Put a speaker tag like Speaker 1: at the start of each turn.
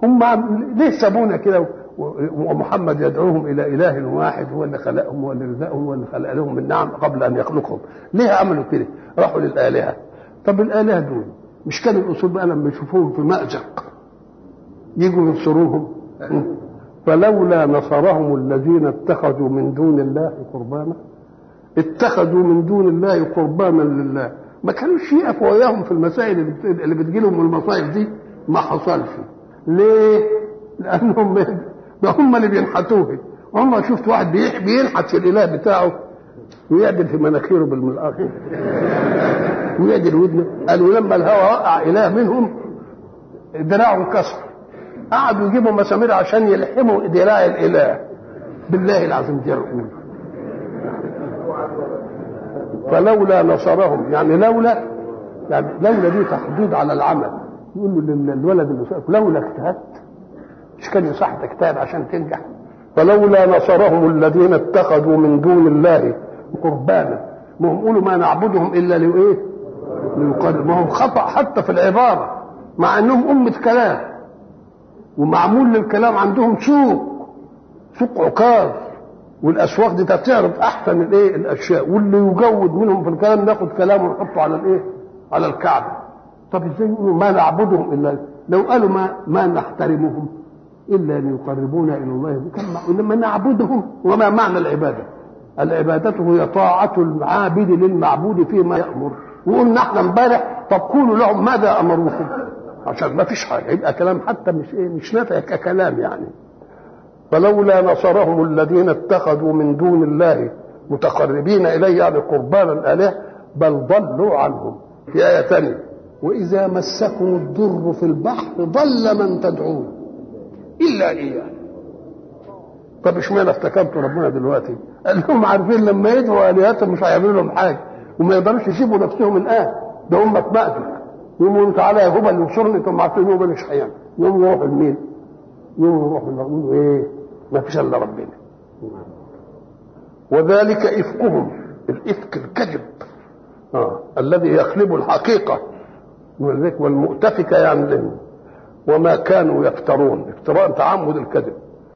Speaker 1: هم ليه سابونا كده ومحمد يدعوهم الى اله واحد هو اللي خلقهم هو اللي رزقهم هو اللي خلق لهم النعم قبل ان يخلقهم ليه عملوا كده راحوا للالهه طب الالهه دول مش كان الاصول بقى لما يشوفوهم في مأزق يجوا ينصروهم فلولا نصرهم الذين اتخذوا من دون الله قربانا اتخذوا من دون الله قربانا لله ما كانوش يقفوا وياهم في المسائل اللي بتجيلهم من المصائب دي ما حصلش ليه؟ لانهم ده هم اللي بينحتوه عمر شفت واحد بينحت في الاله بتاعه ويعدل في مناخيره بالملقاط ويعدل ودنه قالوا لما الهوى وقع اله منهم دراعه انكسر قعدوا يجيبوا مسامير عشان يلحموا دراع الاله بالله العظيم جرؤوا فلولا نصرهم يعني لولا يعني لولا دي تحديد على العمل يقول له للولد اللي لولا اجتهدت مش كان يصح تجتهد عشان تنجح فلولا نصرهم الذين اتخذوا من دون الله قربانا ما هم قولوا ما نعبدهم الا لايه؟ ليقرب ما هم خطا حتى في العباره مع انهم امه كلام ومعمول للكلام عندهم سوق سوق عكاظ والاسواق دي تعرض احسن الايه الاشياء واللي يجود منهم في الكلام ناخد كلامه ونحطه على الايه على الكعبه طب ازاي يقولوا ما نعبدهم الا لو قالوا ما ما نحترمهم الا ليقربونا الى الله انما نعبدهم وما معنى العباده العبادة هي طاعة العابد للمعبود فيما يأمر وقلنا احنا امبارح طب قولوا لهم ماذا أمروكم عشان ما فيش حاجة يبقى كلام حتى مش ايه مش نافع ككلام يعني فلولا نصرهم الذين اتخذوا من دون الله متقربين إليه يعني قربانا آله بل ضلوا عنهم في آية ثانية وإذا مسكم الضر في البحر ضل من تدعون إلا إياه طب اشمعنى افتكرتوا ربنا دلوقتي؟ قال لهم عارفين لما يدعوا الهتهم مش هيعملوا لهم حاجه وما يقدروش يسيبوا نفسهم الان ده هم اتمأزق يقوموا تعالى يا هبل انصرني انتم عارفين هبل مش هيعمل يقوموا يروحوا لمين؟ يقوموا يروحوا يقولوا ايه؟ ما فيش الا ربنا وذلك افكهم الافك الكذب آه. الذي يخلب الحقيقه ولذلك والمؤتفكه يعني وما كانوا يفترون افتراء تعمد الكذب